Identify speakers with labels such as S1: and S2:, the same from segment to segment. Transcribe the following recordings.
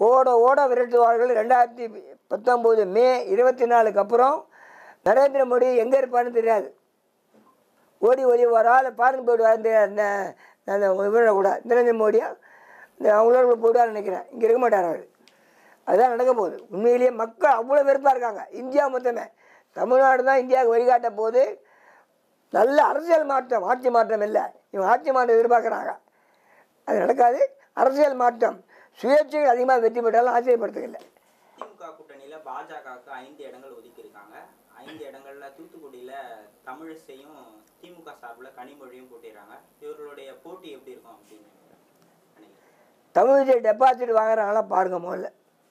S1: ஓட ஓட விரட்டுவார்கள் ரெண்டாயிரத்தி பத்தொம்போது மே இருபத்தி நாலுக்கு அப்புறம் நரேந்திர மோடி எங்கே இருப்பாருன்னு தெரியாது ஓடி ஓடி ஒரு ஆள் பாருங்க போயிடுவார் இந்த அந்த அந்த இவரோட கூட நரேந்திர மோடியா இந்த அவங்களோட கூட போயிடுவார்னு நினைக்கிறேன் இங்கே இருக்க மாட்டார் அவர் அதுதான் நடக்க போகுது உண்மையிலேயே மக்கள் அவ்வளோ வெறுப்பாக இருக்காங்க இந்தியா மொத்தமே தமிழ்நாடு தான் இந்தியாவுக்கு வழிகாட்ட போது நல்ல அரசியல் மாற்றம் ஆட்சி மாற்றம் இல்லை இவங்க ஆட்சி மாற்றம் எதிர்பார்க்குறாங்க அது நடக்காது அரசியல் மாற்றம் சுயேட்சைகள் அதிகமாக வெற்றி பெற்றாலும் ஆச்சரியப்படுத்துகில்லை
S2: திமுக கூட்டணியில பாஜகவுக்கு ஐந்து இடங்கள் ஒதுக்கி இருக்காங்க ஐந்து இடங்கள்ல தூத்துக்குடியில தமிழிசையும் திமுக சார்புல கனிமொழியும் போட்டிடுறாங்க இவர்களுடைய போட்டி எப்படி இருக்கும் அப்படின்னு நினைக்கிறேன்
S1: தமிழிசை டெபாசிட் வாங்குறாங்களா பாருங்க முதல்ல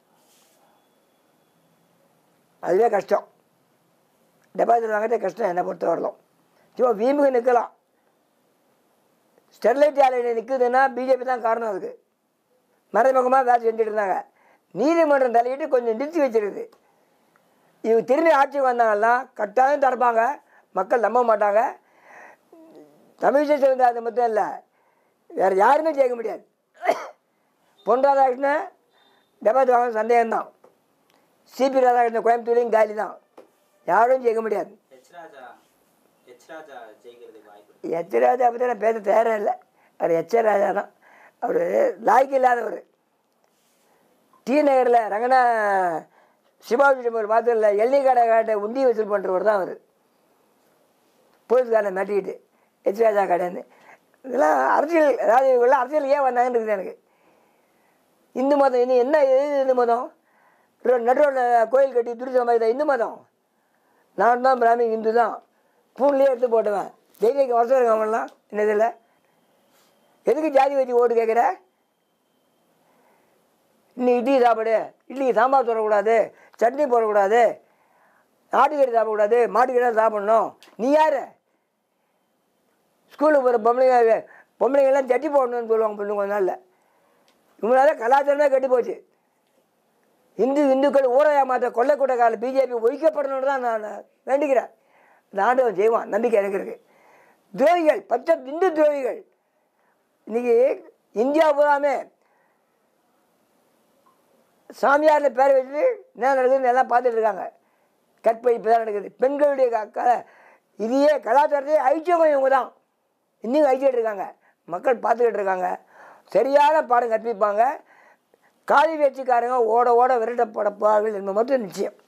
S1: அதுவே கஷ்டம் டெபாசிட் வாங்குறதே கஷ்டம் என்னை பொறுத்த வரலாம் சும்மா வீம்புக்கு நிற்கலாம் ஸ்டெர்லைட் ஆலை நிற்குதுன்னா பிஜேபி தான் காரணம் அதுக்கு மறைமுகமாக வேலை செஞ்சுட்டு இருந்தாங்க நீதிமன்றம் தலையிட்டு கொஞ்சம் நிறுத்தி வச்சிருக்குது இவங்க திரும்பி ஆட்சிக்கு வந்தாங்கன்னா கட்டாயம் திறப்பாங்க மக்கள் நம்ப மாட்டாங்க தமிழிசை சேர்ந்த அது மட்டும் இல்லை வேறு யாருமே ஜெயிக்க முடியாது பொன் ராதாகிருஷ்ணன் டெபாசிட் வாங்க சந்தேகம்தான் சிபி ராதாகிருஷ்ணன் கோயம்புத்தூர்லையும் காலி தான் யாரும் ஜெயிக்க முடியாது
S2: எச் ராஜா எச் ராஜா ஜெயிக்கிறதுக்கு வாய்ப்பு இருக்கு
S1: எச் ராஜா பற்றி நான் பேச தயாராக இல்லை அவர் எச் ராஜா தான் அவர் லாய்க்கு இல்லாதவர் டி நகரில் ரங்கனா சிவாஜி ஒரு மாத்திரம் இல்லை எல்லை கடை காட்டை உண்டி வசூல் பண்ணுறவர் தான் அவர் போலீஸ்காரனை மாட்டிக்கிட்டு எச் ராஜா கடைன்னு இதெல்லாம் அரசியல் அதாவது இவங்கெல்லாம் அரசியல் ஏன் வந்தாங்கன்னு இருக்குது எனக்கு இந்து மதம் இன்னும் என்ன எது இந்து மதம் நடுவில் கோயில் கட்டி துரிச மாதிரி இந்து மதம் நான் தான் பிராமி இந்து தான் ஃபோன்லேயே எடுத்து போட்டுவேன் தைரியக்கு வருஷம் இருக்கு அவங்களாம் என்ன இதில் எதுக்கு ஜாதி வச்சு ஓட்டு கேட்குற இன்னும் இட்லி சாப்பாடு இட்லிக்கு சாம்பார் போடக்கூடாது சட்னி போடக்கூடாது ஆட்டுக்கறி சாப்பிடக்கூடாது மாட்டுக்கறி தான் சாப்பிடணும் நீ யார் ஸ்கூலுக்கு போகிற பொம்பளைங்க பொம்பளைங்கெல்லாம் சட்டி போடணும்னு சொல்லுவாங்க பொண்ணு கொஞ்ச நாளில் இவங்களால கலாச்சாரமே கெட்டு போச்சு இந்து இந்துக்கள் ஊரை ஏமாற்ற கொள்ளைக்கூட்ட கால பிஜேபி ஒழிக்கப்படணும்னு தான் நான் வேண்டிக்கிறேன் இந்த ஆண்டவன் செய்வான் நம்பிக்கை எனக்கு இருக்கு துரோகிகள் பச்சை இந்து துரோகிகள் இன்னைக்கு இந்தியா பூராமே சாமியாரில் பேரை வச்சுட்டு என்ன நடக்குதுன்னு எல்லாம் பார்த்துட்டு இருக்காங்க கற்பழிப்பு தான் நடக்குது பெண்களுடைய க க இதையே கலாச்சாரத்தையே ஐக்கியம் இவங்க தான் இன்னும் ஐக்கிட்டு இருக்காங்க மக்கள் பார்த்துக்கிட்டு இருக்காங்க சரியான பாடம் கற்பிப்பாங்க காலி வேட்சிக்காரங்க ஓட ஓட விரட்டப்படப்பார்கள் என்பது மட்டும் நிச்சயம்